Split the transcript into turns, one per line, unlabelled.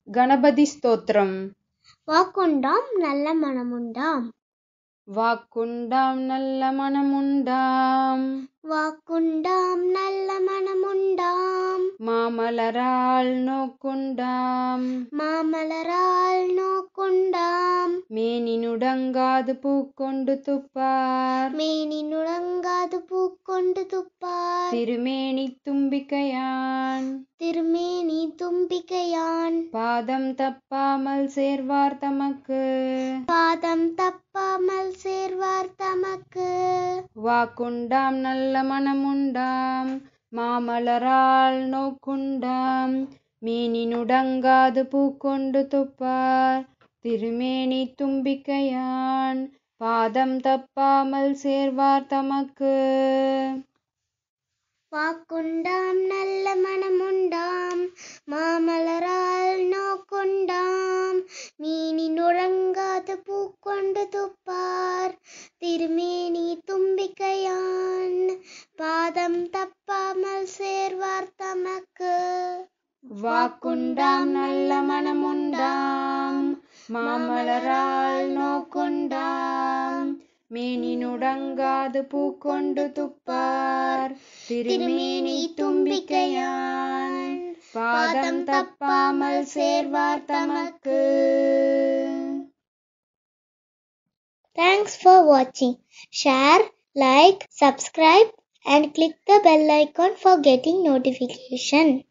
గణపతి స్తోత్రం
వాక్కుండాం నల్ల మనముండాం
వాక్కుండాం నల్ల మనముండాం
வாக்குண்டாம் நல்ல மனமுண்டாம்
மாமலரால் நோக்குண்டாம்
மாமலரால் நோக்குண்டாம்
மேனினுடங்காது பூக்கொண்டு துப்பார்
மேனி நுழங்காது பூக்கொண்டு துப்பார்
திருமேனி தும்பிக்கையான்
திருமேனி தும்பிக்கையான்
பாதம் தப்பாமல் சேர்வார் தமக்கு
பாதம் தப்பாமல் சேர்வார் தமக்கு
வாக்குண்டாம் நல்ல மனமுண்டாம் மாமலரால் நோக்குண்டாம் மீனினுடங்காது பூக்கொண்டு துப்பார் திருமேனி தும்பிக்கையான் பாதம் தப்பாமல் சேர்வார் தமக்கு
வாக்குண்டாம் நல்ல மனமுண்டாம் மாமலரால் நோக்குண்டாம் மீனி நுழங்காது பூக்கொண்டு துப்பார் திருமேனி தும்பிக்கையான் பாதம் தப்பாமல் சேர்வார் தமக்கு
வாக்குண்டாம் நல்ல மனமுண்டாம் மாமலரால் நோக்குண்டாம் மீனினுடங்காது பூக்கொண்டு துப்பார் திருமேனி தும்பிக்கையான் பாதம் தப்பாமல் சேர்வார் தமக்கு
Thanks for watching. Share, like, subscribe and click the bell icon for getting notification.